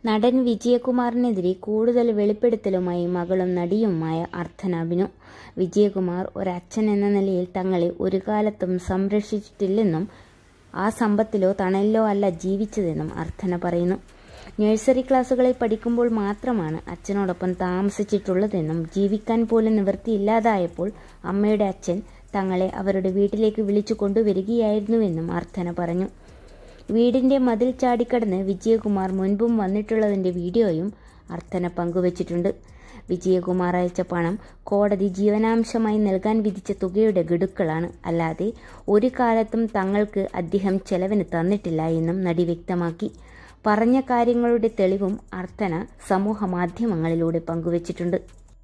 നടൻ വിജയകുമാറിനെതിരെ കൂടുതൽ വെളിപ്പെടുത്തലുമായി മകളും നടിയുമായ അർത്ഥന അഭിനു വിജയകുമാർ ഒരച്ഛൻ എന്ന നിലയിൽ തങ്ങളെ ഒരു കാലത്തും സംരക്ഷിച്ചിട്ടില്ലെന്നും ആ സമ്പത്തിലോ തണലിലോ അല്ല ജീവിച്ചതെന്നും അർത്ഥന പറയുന്നു നഴ്സറി ക്ലാസ്സുകളിൽ പഠിക്കുമ്പോൾ മാത്രമാണ് അച്ഛനോടൊപ്പം താമസിച്ചിട്ടുള്ളതെന്നും ജീവിക്കാൻ പോലും നിവൃത്തിയില്ലാതായപ്പോൾ അമ്മയുടെ അച്ഛൻ തങ്ങളെ അവരുടെ വീട്ടിലേക്ക് വിളിച്ചു കൊണ്ടുവരികയായിരുന്നുവെന്നും അർത്ഥന പറഞ്ഞു വീടിന്റെ മതിൽ ചാടിക്കടന്ന് വിജയകുമാർ മുൻപും വന്നിട്ടുള്ളതിന്റെ വീഡിയോയും അർത്ഥന പങ്കുവച്ചിട്ടുണ്ട് വിജയകുമാർ അയച്ച പണം കോടതി ജീവനാംശമായി നൽകാൻ വിധിച്ച തുകയുടെ ഗഡുക്കളാണ് അല്ലാതെ ഒരു കാലത്തും തങ്ങൾക്ക് അദ്ദേഹം ചെലവിന് തന്നിട്ടില്ല എന്നും നടി വ്യക്തമാക്കി പറഞ്ഞ കാര്യങ്ങളുടെ തെളിവും അർത്ഥന സമൂഹ മാധ്യമങ്ങളിലൂടെ പങ്കുവച്ചിട്ടുണ്ട്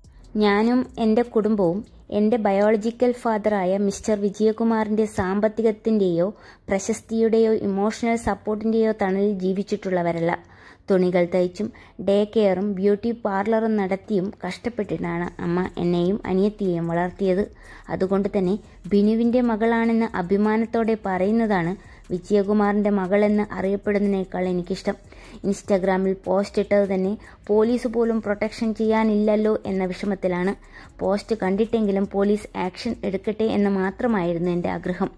ഞാനും എൻ്റെ കുടുംബവും എൻ്റെ ബയോളജിക്കൽ ഫാദറായ മിസ്റ്റർ വിജയകുമാറിൻ്റെ സാമ്പത്തികത്തിൻ്റെയോ പ്രശസ്തിയുടെയോ ഇമോഷണൽ സപ്പോർട്ടിൻ്റെയോ തണലിൽ ജീവിച്ചിട്ടുള്ളവരല്ല തുണികൾ തയ്ച്ചും ഡേ കെയറും ബ്യൂട്ടി പാർലറും നടത്തിയും കഷ്ടപ്പെട്ടിട്ടാണ് അമ്മ എന്നെയും അനിയത്തിയെയും വളർത്തിയത് അതുകൊണ്ട് തന്നെ ബിനുവിൻ്റെ മകളാണെന്ന് അഭിമാനത്തോടെ പറയുന്നതാണ് വിജയകുമാറിൻ്റെ മകളെന്ന് അറിയപ്പെടുന്നതിനേക്കാൾ എനിക്കിഷ്ടം ഇൻസ്റ്റഗ്രാമിൽ പോസ്റ്റ് ഇട്ടത് തന്നെ പോലീസ് പോലും പ്രൊട്ടക്ഷൻ ചെയ്യാനില്ലല്ലോ എന്ന വിഷമത്തിലാണ് പോസ്റ്റ് കണ്ടിട്ടെങ്കിലും പോലീസ് ആക്ഷൻ എടുക്കട്ടെ എന്ന് മാത്രമായിരുന്നു എൻ്റെ ആഗ്രഹം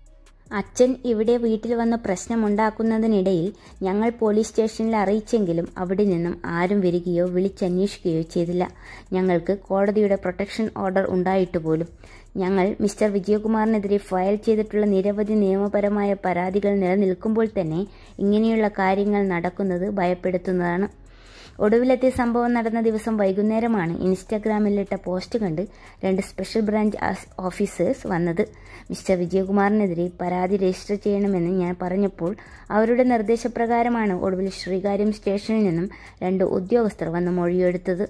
അച്ഛൻ ഇവിടെ വീട്ടിൽ വന്ന് പ്രശ്നമുണ്ടാക്കുന്നതിനിടയിൽ ഞങ്ങൾ പോലീസ് സ്റ്റേഷനിൽ അറിയിച്ചെങ്കിലും അവിടെ നിന്നും ആരും വരികയോ വിളിച്ചന്വേഷിക്കുകയോ ചെയ്തില്ല ഞങ്ങൾക്ക് കോടതിയുടെ പ്രൊട്ടക്ഷൻ ഓർഡർ ഉണ്ടായിട്ട് പോലും ഞങ്ങൾ മിസ്റ്റർ വിജയകുമാറിനെതിരെ ഫയൽ ചെയ്തിട്ടുള്ള നിരവധി നിയമപരമായ പരാതികൾ നിലനിൽക്കുമ്പോൾ തന്നെ ഇങ്ങനെയുള്ള കാര്യങ്ങൾ നടക്കുന്നത് ഭയപ്പെടുത്തുന്നതാണ് ഒടുവിലത്തെ സംഭവം നടന്ന ദിവസം വൈകുന്നേരമാണ് ഇൻസ്റ്റാഗ്രാമിലിട്ട പോസ്റ്റ് കണ്ട് രണ്ട് സ്പെഷ്യൽ ബ്രാഞ്ച് ഓഫീസേഴ്സ് വന്നത് മിസ്റ്റർ വിജയകുമാറിനെതിരെ പരാതി രജിസ്റ്റർ ചെയ്യണമെന്ന് ഞാൻ പറഞ്ഞപ്പോൾ അവരുടെ നിർദ്ദേശപ്രകാരമാണ് ഒടുവിൽ ശ്രീകാര്യം സ്റ്റേഷനിൽ നിന്നും രണ്ട് ഉദ്യോഗസ്ഥർ വന്ന് മൊഴിയെടുത്തത്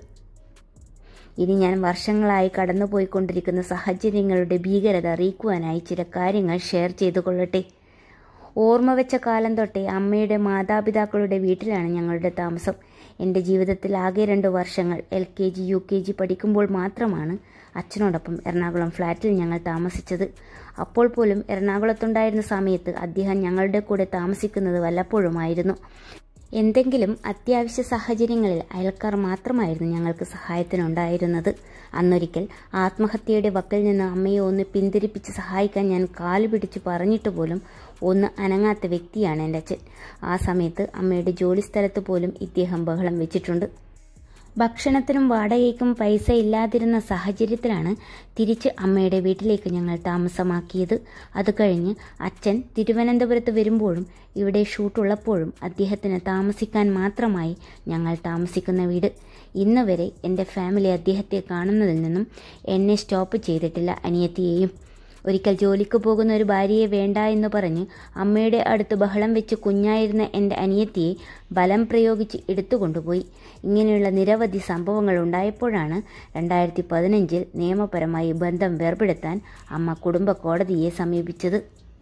ഇനി ഞാൻ വർഷങ്ങളായി കടന്നുപോയിക്കൊണ്ടിരിക്കുന്ന സാഹചര്യങ്ങളുടെ ഭീകരത അറിയിക്കുവാനായി ചില കാര്യങ്ങൾ ഷെയർ ചെയ്തു കൊള്ളട്ടെ ഓർമ്മ വെച്ച കാലം തൊട്ടേ അമ്മയുടെ മാതാപിതാക്കളുടെ വീട്ടിലാണ് ഞങ്ങളുടെ താമസം എൻ്റെ ജീവിതത്തിൽ ആകെ രണ്ട് വർഷങ്ങൾ L K G U K G പഠിക്കുമ്പോൾ മാത്രമാണ് അച്ഛനോടൊപ്പം എറണാകുളം ഫ്ലാറ്റിൽ ഞങ്ങൾ താമസിച്ചത് അപ്പോൾ പോലും എറണാകുളത്തുണ്ടായിരുന്ന സമയത്ത് അദ്ദേഹം ഞങ്ങളുടെ കൂടെ താമസിക്കുന്നത് വല്ലപ്പോഴുമായിരുന്നു എന്തെങ്കിലും അത്യാവശ്യ സാഹചര്യങ്ങളിൽ അയൽക്കാർ മാത്രമായിരുന്നു ഞങ്ങൾക്ക് സഹായത്തിനുണ്ടായിരുന്നത് അന്നൊരിക്കൽ ആത്മഹത്യയുടെ വക്കിൽ നിന്ന് അമ്മയെ ഒന്ന് പിന്തിരിപ്പിച്ച് സഹായിക്കാൻ ഞാൻ കാല് പിടിച്ച് പറഞ്ഞിട്ട് പോലും ഒന്ന് അനങ്ങാത്ത വ്യക്തിയാണ് എൻ്റെ അച്ഛൻ ആ സമയത്ത് അമ്മയുടെ ജോലി സ്ഥലത്ത് പോലും ഇദ്ദേഹം ബഹളം വെച്ചിട്ടുണ്ട് ഭക്ഷണത്തിനും വാടകയ്ക്കും പൈസ ഇല്ലാതിരുന്ന സാഹചര്യത്തിലാണ് തിരിച്ച് അമ്മയുടെ വീട്ടിലേക്ക് ഞങ്ങൾ താമസമാക്കിയത് അത് കഴിഞ്ഞ് അച്ഛൻ തിരുവനന്തപുരത്ത് വരുമ്പോഴും ഇവിടെ ഷൂട്ടുള്ളപ്പോഴും അദ്ദേഹത്തിന് താമസിക്കാൻ മാത്രമായി ഞങ്ങൾ താമസിക്കുന്ന വീട് ഇന്ന് വരെ എൻ്റെ ഫാമിലി അദ്ദേഹത്തെ കാണുന്നതിൽ നിന്നും എന്നെ സ്റ്റോപ്പ് ചെയ്തിട്ടില്ല അനിയത്തിയെയും ഒരിക്കൽ ജോലിക്ക് പോകുന്ന ഒരു ഭാര്യയെ വേണ്ട എന്ന് പറഞ്ഞ് അമ്മയുടെ അടുത്ത് ബഹളം വെച്ച് കുഞ്ഞായിരുന്ന എൻ്റെ അനിയത്തിയെ ബലം പ്രയോഗിച്ച് എടുത്തുകൊണ്ടുപോയി ഇങ്ങനെയുള്ള നിരവധി സംഭവങ്ങൾ ഉണ്ടായപ്പോഴാണ് രണ്ടായിരത്തി പതിനഞ്ചിൽ നിയമപരമായി ബന്ധം വേർപെടുത്താൻ അമ്മ കുടുംബ കോടതിയെ സമീപിച്ചത്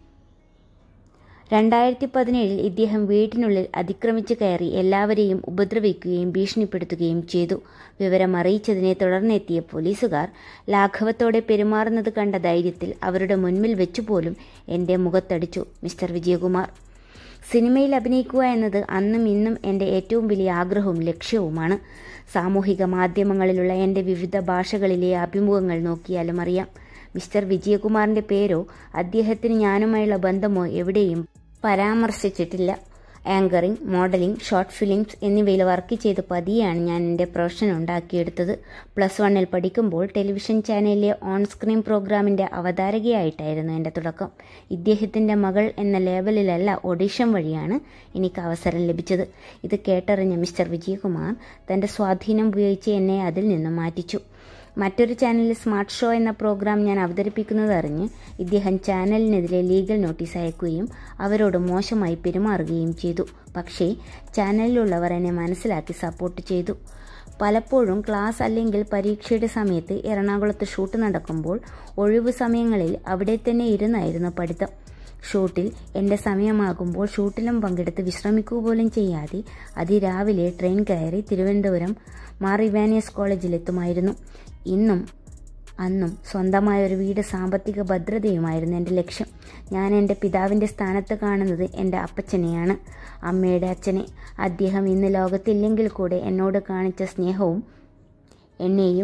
രണ്ടായിരത്തി പതിനേഴിൽ ഇദ്ദേഹം വീട്ടിനുള്ളിൽ അതിക്രമിച്ചു കയറി എല്ലാവരെയും ഉപദ്രവിക്കുകയും ഭീഷണിപ്പെടുത്തുകയും ചെയ്തു വിവരം അറിയിച്ചതിനെ തുടർന്നെത്തിയ പോലീസുകാർ ലാഘവത്തോടെ പെരുമാറുന്നത് കണ്ട ധൈര്യത്തിൽ അവരുടെ മുൻപിൽ വെച്ചുപോലും എൻ്റെ മുഖത്തടിച്ചു മിസ്റ്റർ വിജയകുമാർ സിനിമയിൽ അഭിനയിക്കുക എന്നത് അന്നും ഇന്നും എൻ്റെ ഏറ്റവും വലിയ ആഗ്രഹവും ലക്ഷ്യവുമാണ് സാമൂഹിക മാധ്യമങ്ങളിലുള്ള എൻ്റെ വിവിധ ഭാഷകളിലെ അഭിമുഖങ്ങൾ നോക്കിയാലും അറിയാം മിസ്റ്റർ വിജയകുമാറിൻ്റെ പേരോ അദ്ദേഹത്തിന് ഞാനുമായുള്ള ബന്ധമോ എവിടെയും പരാമർശിച്ചിട്ടില്ല ആങ്കറിംഗ് മോഡലിംഗ് ഷോർട്ട് ഫിലിംസ് എന്നിവയിൽ വർക്ക് ചെയ്ത് പതിയാണ് ഞാൻ എൻ്റെ പ്രൊഫഷൻ ഉണ്ടാക്കിയെടുത്തത് പ്ലസ് വണ്ണിൽ പഠിക്കുമ്പോൾ ടെലിവിഷൻ ചാനലിലെ ഓൺ സ്ക്രീൻ പ്രോഗ്രാമിൻ്റെ അവതാരകയായിട്ടായിരുന്നു എൻ്റെ തുടക്കം ഇദ്ദേഹത്തിൻ്റെ മകൾ എന്ന ലേബലിലല്ല ഓഡിഷൻ വഴിയാണ് എനിക്ക് അവസരം ലഭിച്ചത് ഇത് കേട്ടറിഞ്ഞ മിസ്റ്റർ വിജയകുമാർ തൻ്റെ സ്വാധീനം ഉപയോഗിച്ച് എന്നെ അതിൽ നിന്നും മാറ്റിച്ചു മറ്റൊരു ചാനലിൽ സ്മാർട്ട് ഷോ എന്ന പ്രോഗ്രാം ഞാൻ അവതരിപ്പിക്കുന്നത് അറിഞ്ഞ് ഇദ്ദേഹം ചാനലിനെതിരെ ലീഗൽ നോട്ടീസ് അയക്കുകയും അവരോട് മോശമായി പെരുമാറുകയും ചെയ്തു പക്ഷേ ചാനലിലുള്ളവർ എന്നെ മനസ്സിലാക്കി സപ്പോർട്ട് ചെയ്തു പലപ്പോഴും ക്ലാസ് അല്ലെങ്കിൽ പരീക്ഷയുടെ സമയത്ത് എറണാകുളത്ത് ഷൂട്ട് നടക്കുമ്പോൾ ഒഴിവു സമയങ്ങളിൽ അവിടെ തന്നെ ഇരുന്നായിരുന്നു പഠിത്തം ഷൂട്ടിൽ എൻ്റെ സമയമാകുമ്പോൾ ഷൂട്ടിലും പങ്കെടുത്ത് വിശ്രമിക്കുക പോലും ചെയ്യാതെ അതിരാവിലെ ട്രെയിൻ കയറി തിരുവനന്തപുരം മാർ ഇവാനിയസ് കോളേജിലെത്തുമായിരുന്നു ഇന്നും അന്നും സ്വന്തമായ ഒരു വീട് സാമ്പത്തിക ഭദ്രതയുമായിരുന്നു എൻ്റെ ലക്ഷ്യം ഞാൻ എൻ്റെ പിതാവിൻ്റെ സ്ഥാനത്ത് കാണുന്നത് എൻ്റെ അപ്പച്ചനെയാണ് അമ്മയുടെ അച്ഛനെ അദ്ദേഹം ഇന്ന് ലോകത്തില്ലെങ്കിൽ കൂടെ എന്നോട് കാണിച്ച സ്നേഹവും എന്നെയും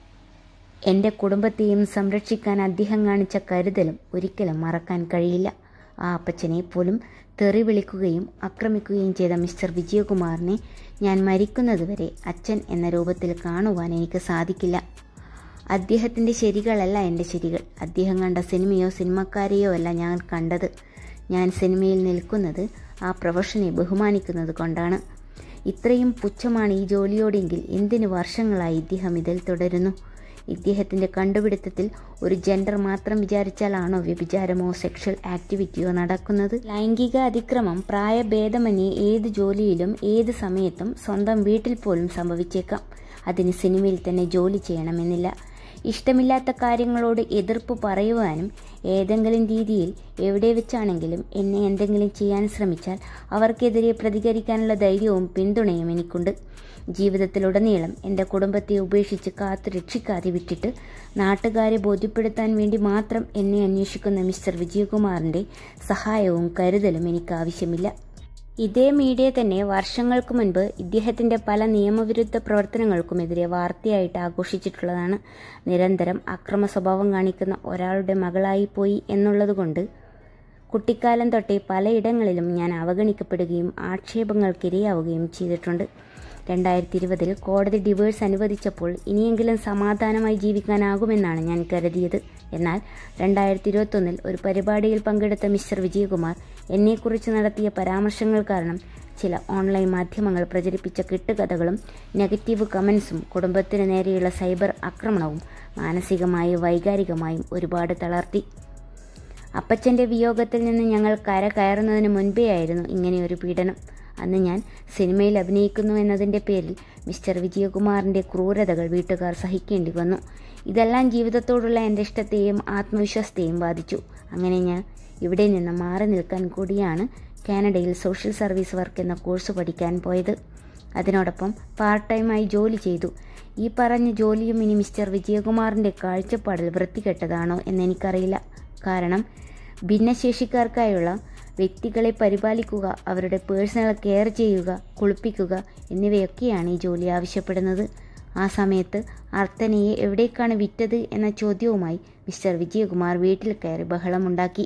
എൻ്റെ കുടുംബത്തെയും സംരക്ഷിക്കാൻ അദ്ദേഹം കാണിച്ച കരുതലും ഒരിക്കലും മറക്കാൻ കഴിയില്ല ആ അപ്പച്ചനെ പോലും തെറി വിളിക്കുകയും ആക്രമിക്കുകയും ചെയ്ത മിസ്റ്റർ വിജയകുമാറിനെ ഞാൻ മരിക്കുന്നതുവരെ അച്ഛൻ എന്ന രൂപത്തിൽ കാണുവാൻ എനിക്ക് സാധിക്കില്ല അദ്ദേഹത്തിൻ്റെ ശരികളല്ല എൻ്റെ ശരികൾ അദ്ദേഹം കണ്ട സിനിമയോ സിനിമക്കാരെയോ അല്ല ഞാൻ കണ്ടത് ഞാൻ സിനിമയിൽ നിൽക്കുന്നത് ആ പ്രൊഫഷനെ ബഹുമാനിക്കുന്നത് കൊണ്ടാണ് ഇത്രയും പുച്ഛമാണ് ഈ ജോലിയോടെങ്കിൽ എന്തിനു വർഷങ്ങളായി ഇദ്ദേഹം ഇതിൽ തുടരുന്നു ഇദ്ദേഹത്തിൻ്റെ കണ്ടുപിടുത്തത്തിൽ ഒരു ജെൻഡർ മാത്രം വിചാരിച്ചാലാണോ വ്യഭിചാരമോ സെക്ഷൽ ആക്ടിവിറ്റിയോ നടക്കുന്നത് ലൈംഗിക അതിക്രമം പ്രായഭേദമന്യേ ഏത് ജോലിയിലും ഏത് സമയത്തും സ്വന്തം വീട്ടിൽ പോലും സംഭവിച്ചേക്കാം അതിന് സിനിമയിൽ തന്നെ ജോലി ചെയ്യണമെന്നില്ല ഇഷ്ടമില്ലാത്ത കാര്യങ്ങളോട് എതിർപ്പ് പറയുവാനും ഏതെങ്കിലും രീതിയിൽ എവിടെ വെച്ചാണെങ്കിലും എന്നെ എന്തെങ്കിലും ചെയ്യാൻ ശ്രമിച്ചാൽ അവർക്കെതിരെ പ്രതികരിക്കാനുള്ള ധൈര്യവും പിന്തുണയും എനിക്കുണ്ട് ജീവിതത്തിലുടനീളം എൻ്റെ കുടുംബത്തെ ഉപേക്ഷിച്ച് കാത്തു രക്ഷിക്കാതെ വിട്ടിട്ട് നാട്ടുകാരെ ബോധ്യപ്പെടുത്താൻ വേണ്ടി മാത്രം എന്നെ അന്വേഷിക്കുന്ന മിസ്റ്റർ വിജയകുമാറിൻ്റെ സഹായവും കരുതലും എനിക്ക് ആവശ്യമില്ല ഇതേ മീഡിയ തന്നെ വർഷങ്ങൾക്ക് മുൻപ് ഇദ്ദേഹത്തിൻ്റെ പല നിയമവിരുദ്ധ പ്രവർത്തനങ്ങൾക്കുമെതിരെ വാർത്തയായിട്ട് ആഘോഷിച്ചിട്ടുള്ളതാണ് നിരന്തരം അക്രമ സ്വഭാവം കാണിക്കുന്ന ഒരാളുടെ മകളായി പോയി എന്നുള്ളതുകൊണ്ട് കുട്ടിക്കാലം തൊട്ടേ പലയിടങ്ങളിലും ഞാൻ അവഗണിക്കപ്പെടുകയും ആക്ഷേപങ്ങൾക്കിരയാവുകയും ചെയ്തിട്ടുണ്ട് രണ്ടായിരത്തി ഇരുപതിൽ കോടതി ഡിവേഴ്സ് അനുവദിച്ചപ്പോൾ ഇനിയെങ്കിലും സമാധാനമായി ജീവിക്കാനാകുമെന്നാണ് ഞാൻ കരുതിയത് എന്നാൽ രണ്ടായിരത്തി ഇരുപത്തൊന്നിൽ ഒരു പരിപാടിയിൽ പങ്കെടുത്ത മിസ്റ്റർ വിജയകുമാർ എന്നെക്കുറിച്ച് നടത്തിയ പരാമർശങ്ങൾ കാരണം ചില ഓൺലൈൻ മാധ്യമങ്ങൾ പ്രചരിപ്പിച്ച കെട്ടുകഥകളും നെഗറ്റീവ് കമൻസും കുടുംബത്തിന് നേരെയുള്ള സൈബർ ആക്രമണവും മാനസികമായും വൈകാരികമായും ഒരുപാട് തളർത്തി അപ്പച്ചൻ്റെ വിയോഗത്തിൽ നിന്ന് ഞങ്ങൾ കര കയറുന്നതിന് മുൻപേയായിരുന്നു ഇങ്ങനെയൊരു പീഡനം അന്ന് ഞാൻ സിനിമയിൽ അഭിനയിക്കുന്നു എന്നതിൻ്റെ പേരിൽ മിസ്റ്റർ വിജയകുമാറിൻ്റെ ക്രൂരതകൾ വീട്ടുകാർ സഹിക്കേണ്ടി വന്നു ഇതെല്ലാം ജീവിതത്തോടുള്ള എൻ്റെ ഇഷ്ടത്തെയും ആത്മവിശ്വാസത്തെയും ബാധിച്ചു അങ്ങനെ ഞാൻ ഇവിടെ നിന്ന് മാറി നിൽക്കാൻ കൂടിയാണ് കാനഡയിൽ സോഷ്യൽ സർവീസ് വർക്ക് എന്ന കോഴ്സ് പഠിക്കാൻ പോയത് അതിനോടൊപ്പം പാർട്ട് ടൈമായി ജോലി ചെയ്തു ഈ പറഞ്ഞ ജോലിയും ഇനി മിസ്റ്റർ വിജയകുമാറിൻ്റെ കാഴ്ചപ്പാടിൽ വൃത്തികെട്ടതാണോ എന്നെനിക്കറിയില്ല കാരണം ഭിന്നശേഷിക്കാർക്കായുള്ള വ്യക്തികളെ പരിപാലിക്കുക അവരുടെ പേഴ്സണൽ കെയർ ചെയ്യുക കുളിപ്പിക്കുക എന്നിവയൊക്കെയാണ് ഈ ജോലി ആവശ്യപ്പെടുന്നത് ആ സമയത്ത് അർത്തനയെ എവിടേക്കാണ് വിറ്റത് എന്ന ചോദ്യവുമായി മിസ്റ്റർ വിജയകുമാർ വീട്ടിൽ കയറി ബഹളമുണ്ടാക്കി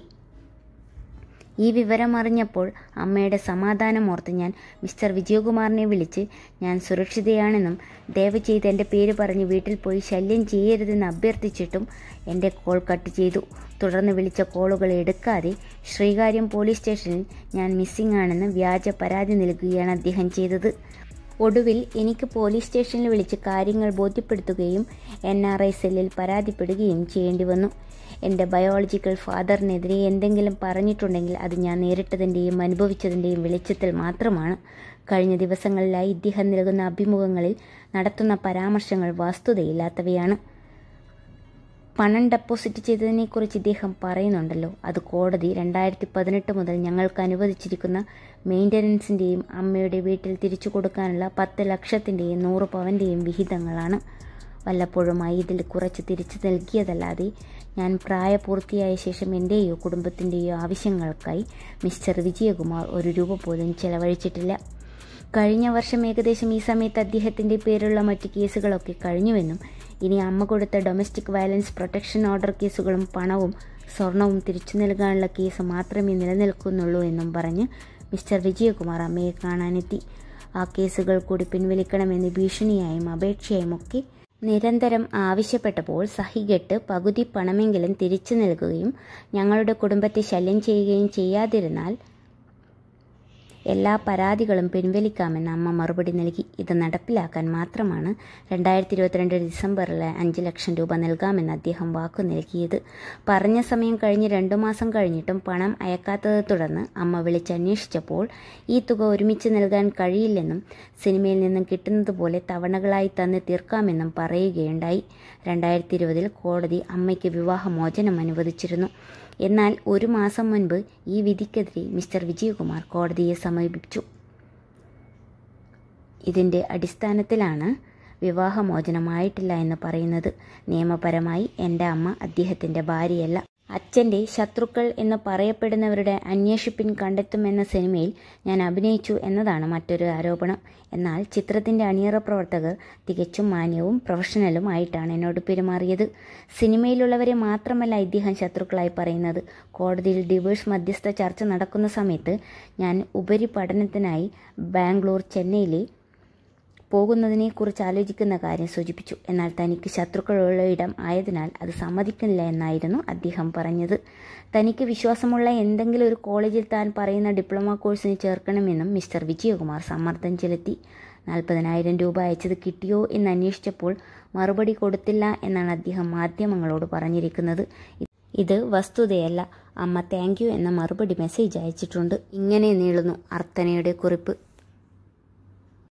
ഈ വിവരം അറിഞ്ഞപ്പോൾ അമ്മയുടെ സമാധാനമോർത്ത് ഞാൻ മിസ്റ്റർ വിജയകുമാറിനെ വിളിച്ച് ഞാൻ സുരക്ഷിതയാണെന്നും ദയവ് ചെയ്ത് എൻ്റെ പേര് പറഞ്ഞ് വീട്ടിൽ പോയി ശല്യം ചെയ്യരുതെന്ന് അഭ്യർത്ഥിച്ചിട്ടും എൻ്റെ കോൾ കട്ട് ചെയ്തു തുടർന്ന് വിളിച്ച കോളുകൾ എടുക്കാതെ ശ്രീകാര്യം പോലീസ് സ്റ്റേഷനിൽ ഞാൻ മിസ്സിംഗ് ആണെന്ന് വ്യാജ പരാതി നൽകുകയാണ് അദ്ദേഹം ചെയ്തത് ഒടുവിൽ എനിക്ക് പോലീസ് സ്റ്റേഷനിൽ വിളിച്ച് കാര്യങ്ങൾ ബോധ്യപ്പെടുത്തുകയും എൻ ആർ ഐ സെല്ലിൽ പരാതിപ്പെടുകയും ചെയ്യേണ്ടി വന്നു എൻ്റെ ബയോളജിക്കൽ ഫാദറിനെതിരെ എന്തെങ്കിലും പറഞ്ഞിട്ടുണ്ടെങ്കിൽ അത് ഞാൻ നേരിട്ടതിൻ്റെയും അനുഭവിച്ചതിൻ്റെയും വെളിച്ചത്തിൽ മാത്രമാണ് കഴിഞ്ഞ ദിവസങ്ങളിലായി ഇദ്ദേഹം നൽകുന്ന അഭിമുഖങ്ങളിൽ നടത്തുന്ന പരാമർശങ്ങൾ വസ്തുതയില്ലാത്തവയാണ് പണം ഡെപ്പോസിറ്റ് ചെയ്തതിനെക്കുറിച്ച് ഇദ്ദേഹം പറയുന്നുണ്ടല്ലോ അത് കോടതി രണ്ടായിരത്തി പതിനെട്ട് മുതൽ ഞങ്ങൾക്ക് അനുവദിച്ചിരിക്കുന്ന മെയിൻ്റനൻസിൻ്റെയും അമ്മയുടെ വീട്ടിൽ തിരിച്ചു കൊടുക്കാനുള്ള പത്ത് ലക്ഷത്തിൻ്റെയും നൂറ് പവൻ്റെയും വിഹിതങ്ങളാണ് വല്ലപ്പോഴുമായി ഇതിൽ കുറച്ച് തിരിച്ചു നൽകിയതല്ലാതെ ഞാൻ പ്രായപൂർത്തിയായ ശേഷം എൻ്റെയോ കുടുംബത്തിൻ്റെയോ ആവശ്യങ്ങൾക്കായി മിസ്റ്റർ വിജയകുമാർ ഒരു രൂപ പോലും ചെലവഴിച്ചിട്ടില്ല കഴിഞ്ഞ വർഷം ഏകദേശം ഈ സമയത്ത് അദ്ദേഹത്തിൻ്റെ പേരുള്ള മറ്റ് കേസുകളൊക്കെ കഴിഞ്ഞുവെന്നും ഇനി അമ്മ കൊടുത്ത ഡൊമസ്റ്റിക് വയലൻസ് പ്രൊട്ടക്ഷൻ ഓർഡർ കേസുകളും പണവും സ്വർണവും തിരിച്ചു നൽകാനുള്ള കേസ് മാത്രമേ നിലനിൽക്കുന്നുള്ളൂ എന്നും പറഞ്ഞ് മിസ്റ്റർ വിജയകുമാർ അമ്മയെ കാണാനെത്തി ആ കേസുകൾ കൂടി പിൻവലിക്കണമെന്ന് ഭീഷണിയായും അപേക്ഷയായും ഒക്കെ നിരന്തരം ആവശ്യപ്പെട്ടപ്പോൾ സഹികെട്ട് പകുതി പണമെങ്കിലും തിരിച്ചു നൽകുകയും ഞങ്ങളുടെ കുടുംബത്തെ ശല്യം ചെയ്യുകയും ചെയ്യാതിരുന്നാൽ എല്ലാ പരാതികളും പിൻവലിക്കാമെന്ന് അമ്മ മറുപടി നൽകി ഇത് നടപ്പിലാക്കാൻ മാത്രമാണ് രണ്ടായിരത്തി ഇരുപത്തിരണ്ട് ഡിസംബറിൽ അഞ്ച് ലക്ഷം രൂപ നൽകാമെന്ന് അദ്ദേഹം വാക്കു നൽകിയത് പറഞ്ഞ സമയം കഴിഞ്ഞ് രണ്ടു മാസം കഴിഞ്ഞിട്ടും പണം അയക്കാത്തത് തുടർന്ന് അമ്മ വിളിച്ചന്വേഷിച്ചപ്പോൾ ഈ തുക ഒരുമിച്ച് നൽകാൻ കഴിയില്ലെന്നും സിനിമയിൽ നിന്നും കിട്ടുന്നത് പോലെ തവണകളായി തന്ന് തീർക്കാമെന്നും പറയുകയുണ്ടായി രണ്ടായിരത്തി ഇരുപതിൽ കോടതി അമ്മയ്ക്ക് വിവാഹമോചനം അനുവദിച്ചിരുന്നു എന്നാൽ ഒരു മാസം മുൻപ് ഈ വിധിക്കെതിരെ മിസ്റ്റർ വിജയകുമാർ കോടതിയെ സമീപിച്ചു ഇതിൻ്റെ അടിസ്ഥാനത്തിലാണ് വിവാഹമോചനമായിട്ടില്ല എന്ന് പറയുന്നത് നിയമപരമായി എൻ്റെ അമ്മ അദ്ദേഹത്തിൻ്റെ ഭാര്യയല്ല അച്ഛൻ്റെ ശത്രുക്കൾ എന്ന് പറയപ്പെടുന്നവരുടെ അന്വേഷിപ്പിൻ കണ്ടെത്തുമെന്ന സിനിമയിൽ ഞാൻ അഭിനയിച്ചു എന്നതാണ് മറ്റൊരു ആരോപണം എന്നാൽ ചിത്രത്തിൻ്റെ അണിയറ പ്രവർത്തകർ തികച്ചും മാന്യവും പ്രൊഫഷണലും ആയിട്ടാണ് എന്നോട് പെരുമാറിയത് സിനിമയിലുള്ളവരെ മാത്രമല്ല ഇദ്ദേഹം ശത്രുക്കളായി പറയുന്നത് കോടതിയിൽ ഡിവോഴ്സ് മധ്യസ്ഥ ചർച്ച നടക്കുന്ന സമയത്ത് ഞാൻ ഉപരിപഠനത്തിനായി ബാംഗ്ലൂർ ചെന്നൈയിലെ പോകുന്നതിനെക്കുറിച്ച് ആലോചിക്കുന്ന കാര്യം സൂചിപ്പിച്ചു എന്നാൽ തനിക്ക് ശത്രുക്കളുള്ള ഇടം ആയതിനാൽ അത് സമ്മതിക്കില്ല എന്നായിരുന്നു അദ്ദേഹം പറഞ്ഞത് തനിക്ക് വിശ്വാസമുള്ള എന്തെങ്കിലും ഒരു കോളേജിൽ താൻ പറയുന്ന ഡിപ്ലോമ കോഴ്സിന് ചേർക്കണമെന്നും മിസ്റ്റർ വിജയകുമാർ സമ്മർദ്ദം ചെലുത്തി നാൽപ്പതിനായിരം രൂപ അയച്ചത് കിട്ടിയോ എന്ന് അന്വേഷിച്ചപ്പോൾ മറുപടി കൊടുത്തില്ല എന്നാണ് അദ്ദേഹം മാധ്യമങ്ങളോട് പറഞ്ഞിരിക്കുന്നത് ഇത് വസ്തുതയല്ല അമ്മ താങ്ക് യു എന്ന മറുപടി മെസ്സേജ് അയച്ചിട്ടുണ്ട് ഇങ്ങനെ നീളുന്നു അർത്തനയുടെ കുറിപ്പ്